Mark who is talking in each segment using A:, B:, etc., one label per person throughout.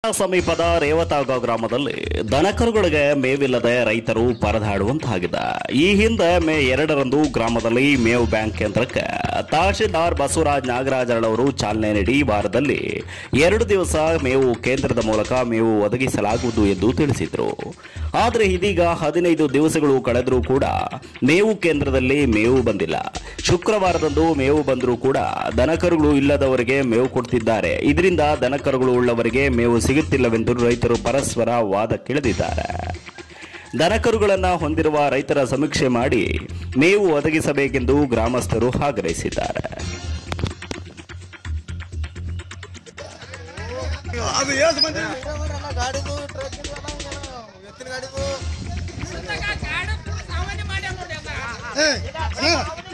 A: ಸಮೀಪದ ರೇವತಾಗ ಗ್ರಾಮದಲ್ಲಿ ದನಕರುಗಳಿಗೆ ಮೇವಿಲ್ಲದೆ ರೈತರು ಪರದಾಡುವಂತಾಗಿದೆ ಈ ಹಿಂದೆ ಮೇ ಎರಡರಂದು ಗ್ರಾಮದಲ್ಲಿ ಮೇವು ಬ್ಯಾಂಕ್ ಕೇಂದ್ರಕ್ಕೆ ತಹಶೀಲ್ದಾರ್ ಬಸವರಾಜ್ ನಾಗರಾಜರವರು ಚಾಲನೆ ನೀಡಿ ವಾರದಲ್ಲಿ ಎರಡು ದಿವಸ ಮೇವು ಕೇಂದ್ರದ ಮೂಲಕ ಮೇವು ಒದಗಿಸಲಾಗುವುದು ಎಂದು ತಿಳಿಸಿದರು ಆದರೆ ಇದೀಗ ಹದಿನೈದು ದಿವಸಗಳು ಕಳೆದರೂ ಕೂಡ ಮೇವು ಕೇಂದ್ರದಲ್ಲಿ ಮೇವು ಬಂದಿಲ್ಲ ಶುಕ್ರವಾರದಂದು ಮೇವು ಬಂದರೂ ಕೂಡ ದನಕರುಗಳು ಇಲ್ಲದವರಿಗೆ ಮೇವು ಕೊಡ್ತಿದ್ದಾರೆ ಇದರಿಂದ ದನಕರುಗಳು ಉಳ್ಳವರಿಗೆ ಮೇವು ಸಿಗುತ್ತಿಲ್ಲವೆಂದು ರೈತರು ಪರಸ್ಪರ ವಾದಕ್ಕಿಳಿದಿದ್ದಾರೆ ದನಕರುಗಳನ್ನು ಹೊಂದಿರುವ ರೈತರ ಸಮೀಕ್ಷೆ ಮಾಡಿ ಮೇವು ಒದಗಿಸಬೇಕೆಂದು ಗ್ರಾಮಸ್ಥರು ಆಗ್ರಹಿಸಿದ್ದಾರೆ
B: ಅದು ಎಷ್ಟು ಮಂದಿ
C: ಗಾಡಿದು ಟ್ರಕ್ಕಿಂದು ಎತ್ತಿನ ಗಾಡಿದು
B: ಏ, ಏ,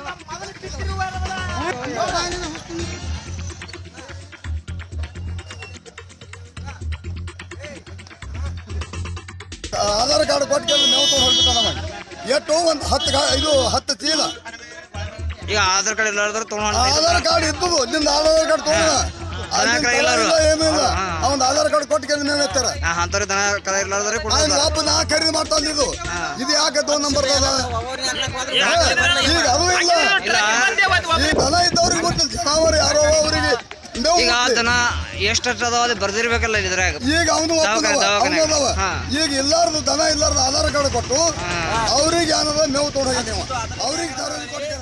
B: ಆಧಾರ್ ಕಾರ್ಡ್ ಕೊಟ್ಟು ಮೇವು ತೊಗೊಂಡು ಹೋಗ್ಬಿಟ್ಟಾನ ಅವ. ಎಷ್ಟು ಒಂದು ಹತ್ತು ಗಾ ಇದು ಹತ್ತು ಚೀಲ
D: ಈಗ ಆಧಾರ್ ಕಾರ್ಡ್ ಎಲ್ಲಾರ್ದಾರು
B: ಆಧಾರ್ ಕಾರ್ಡ್ ಇದ್ದದು ನಿಂದ ಆಧಾರ್ ಕಾರ್ಡ್ ತೊಗೊಂಡ
D: ದನ ಕರ ಇಲ್ಲರು.
B: ಏನೂ ಇಲ್ಲ
D: ಹಾ.
B: ಅವನ್ ಆಧಾರ್ ಕಾರ್ಡ್ ಕೊಟ್ಟು ಮೇವು ಎತ್ತಾರ
D: ಅಂತವ್ರ ದನ ಕರ ಇರ್ಲಾರ್ದಾರೆ
B: ಅವ್ನು
D: ಕೊಡೋದ
B: ಒಬ್ಬ ನಾ ಖರೀದಿ ಮಾಡ್ತಾ ಇದು ಇದು ಯಾಕೆ ದೋ ನಂಬರ್ ಅದ ಈಗ ಅದು ಇಲ್ಲ ಈ ದನ ಇದ್ದವ್ರಿಗೆ ಗೊತ್ತಿಲ್ಲ ಜನಾವರ ಯಾರೋ ಅವರಿಗೆ ಮೇವು
D: ಈಗ ಆ
B: ಕೊಡ್ಲಿ.
D: ದನ ಎಷ್ಟು ಅದಾವ ಅದು ಬರ್ದಿರ್ಬೇಕಲ್ಲ ಇದ್ರಾಗ
B: ಈಗ ಅವನು
D: ದವಾಖಾನೆ, ದವಾಖಾನೆ. ಹಾ.
B: ಈಗ ಇಲ್ಲಾರ್ದು ದನ ಇಲ್ಲಾರ್ದು ಆಧಾರ್ ಕಾರ್ಡ್ ಕೊಟ್ಟು ಅವ್ರಿಗೆ ಏನದ ಮೇವು ತೊಗೊಂಡೋಗಿ ನೀವು ಅವ್ರಿಗೆ ಕೊಟ್ಟು